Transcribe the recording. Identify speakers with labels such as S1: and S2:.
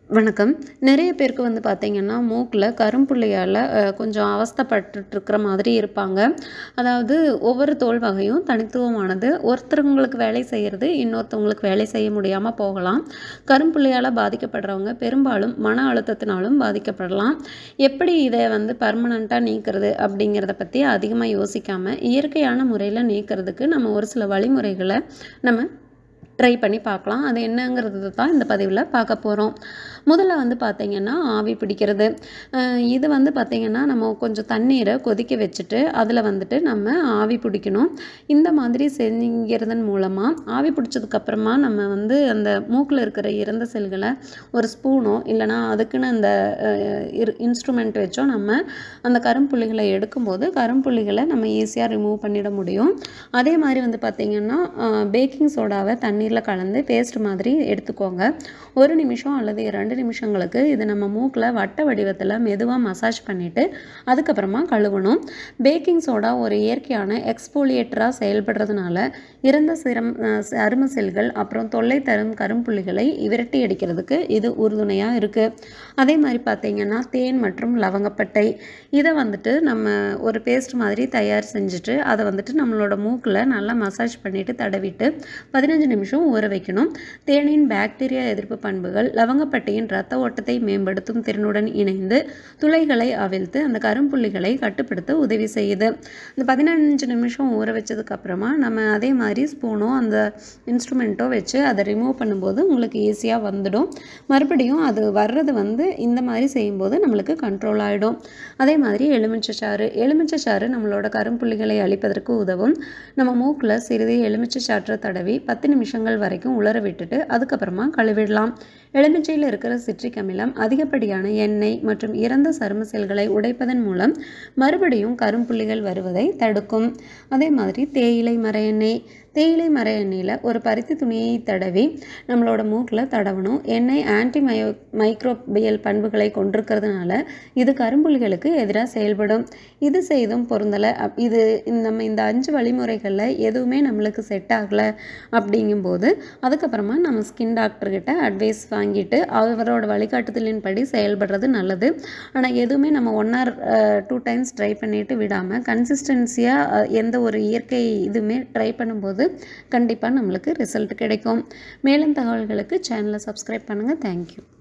S1: வணக்கம் நிறைய பேருக்கு வந்து பார்த்திங்கன்னா மூக்கில் கரும்புள்ளியால் கொஞ்சம் அவஸ்தைப்பட்டுட்ருக்கிற மாதிரி இருப்பாங்க அதாவது ஒவ்வொரு தோல் வகையும் தனித்துவமானது ஒருத்தவங்களுக்கு வேலை செய்கிறது இன்னொருத்தவங்களுக்கு வேலை செய்ய முடியாமல் போகலாம் கரும்புள்ளியால் பாதிக்கப்படுறவங்க பெரும்பாலும் மன அழுத்தத்தினாலும் பாதிக்கப்படலாம் எப்படி இதை வந்து பர்மனண்ட்டாக நீக்கிறது அப்படிங்கிறத பற்றி அதிகமாக யோசிக்காமல் இயற்கையான முறையில் நீக்கிறதுக்கு நம்ம ஒரு சில வழிமுறைகளை நம்ம ட்ரை பண்ணி பார்க்கலாம் அது என்னங்கிறது தான் இந்த பதிவில் பார்க்க போகிறோம் முதல்ல வந்து பார்த்திங்கன்னா ஆவி பிடிக்கிறது அஹ் இது வந்து பார்த்திங்கன்னா நம்ம கொஞ்சம் தண்ணீரை கொதிக்க வச்சுட்டு அதில் வந்துட்டு நம்ம ஆவி பிடிக்கணும் இந்த மாதிரி செஞ்சுக்கிறதன் மூலமாக ஆவி பிடிச்சதுக்கப்புறமா நம்ம வந்து அந்த மூக்கில் இருக்கிற இறந்த செல்களை ஒரு ஸ்பூனோ இல்லைனா அதுக்குன்னு அந்த இன்ஸ்ட்ருமெண்ட் வச்சோ நம்ம அந்த கரும்புள்ளிகளை எடுக்கும்போது கரும்புள்ளிகளை நம்ம ஈஸியாக ரிமூவ் பண்ணிட முடியும் அதே மாதிரி வந்து பார்த்திங்கன்னா பேக்கிங் சோடாவை தண்ணீரில் கலந்து பேஸ்ட் மாதிரி எடுத்துக்கோங்க ஒரு நிமிஷம் அல்லது இரண்டு நிமிஷங்களுக்கு இது நம்ம மூக்கில் வட்ட வடிவத்தில் மெதுவாக மசாஜ் பண்ணிவிட்டு அதுக்கப்புறமா கழுவணும் பேக்கிங் சோடா ஒரு இயற்கையான எக்ஸ்போலியேட்டராக செயல்படுறதுனால இறந்த சிரம் சரும செல்கள் அப்புறம் தொல்லை தரும் கரும்புள்ளிகளை விரட்டி அடிக்கிறதுக்கு இது உறுதுணையாக இருக்குது அதே மாதிரி பார்த்திங்கன்னா தேன் மற்றும் லவங்கப்பட்டை இதை வந்துட்டு நம்ம ஒரு பேஸ்ட் மாதிரி தயார் செஞ்சுட்டு அதை வந்துட்டு நம்மளோட மூக்கில் நல்லா மசாஜ் பண்ணிவிட்டு தடவிட்டு பதினஞ்சு நிமிஷம் ஊற வைக்கணும் தேனின் பாக்டீரியா எதிர்ப்பு பண்புகள் லவங்கப்பட்டையின் இரத்த ஓட்டத்தை மேம்படுத்தும் திறனுடன் இணைந்து துளைகளை அவிழ்த்து அந்த கரும்புள்ளிகளை கட்டுப்படுத்த உதவி செய்யுது இந்த பதினஞ்சு நிமிஷம் ஊற வச்சதுக்கு அப்புறமா நம்ம அதே மாதிரி ஸ்பூனோ அந்த இன்ஸ்ட்ருமெண்ட்டோ வச்சு அதை ரிமூவ் பண்ணும்போது உங்களுக்கு ஈஸியாக வந்துடும் மறுபடியும் அது வர்றது வந்து இந்த மாதிரி செய்யும்போது நம்மளுக்கு கண்ட்ரோல் ஆகிடும் அதே மாதிரி எலுமிச்சை சாறு எலுமிச்சை சாறு நம்மளோட கரும்புள்ளிகளை அழிப்பதற்கு உதவும் நம்ம மூக்கில் சிறிது எலுமிச்சை சாற்றை தடவி பத்து நிமிஷங்கள் வரைக்கும் உலர விட்டுட்டு அதுக்கப்புறமா கழுவிடலாம் எலுமிச்சையில் இருக்கிற சிட்ரிக் அமிலம் அதிகப்படியான எண்ணெய் மற்றும் இறந்த சரும செல்களை உடைப்பதன் மூலம் மறுபடியும் கரும்புள்ளிகள் வருவதை தடுக்கும் அதே மாதிரி தேயிலை மர எண்ணெய் தேயிலை மர எண்ணெயில் ஒரு பருத்தி துணியை தடவி நம்மளோட மூக்கில் தடவணும் எண்ணெய் ஆன்டி மயோ மைக்ரோபியல் பண்புகளை கொண்டிருக்கிறதுனால இது கரும்புள்ளிகளுக்கு எதிராக செயல்படும் இது செய்தும் பொருந்தலை அப் இது நம்ம இந்த அஞ்சு வழிமுறைகளில் எதுவுமே நம்மளுக்கு செட் ஆகலை அப்படிங்கும்போது அதுக்கப்புறமா நம்ம ஸ்கின் டாக்டர்கிட்ட அட்வைஸ் வாங்கிட்டு அவரோட வழிகாட்டுதலின்படி செயல்படுறது நல்லது ஆனால் எதுவுமே நம்ம one or two times try பண்ணிட்டு விடாமல் கன்சிஸ்டன்சியாக எந்த ஒரு இயற்கை இதுவுமே ட்ரை பண்ணும்போது கண்டிப்பாக நம்மளுக்கு ரிசல்ட் கிடைக்கும் மேலும் தகவல்களுக்கு சேனலை சப்ஸ்கிரைப் பண்ணுங்கள் தேங்க்யூ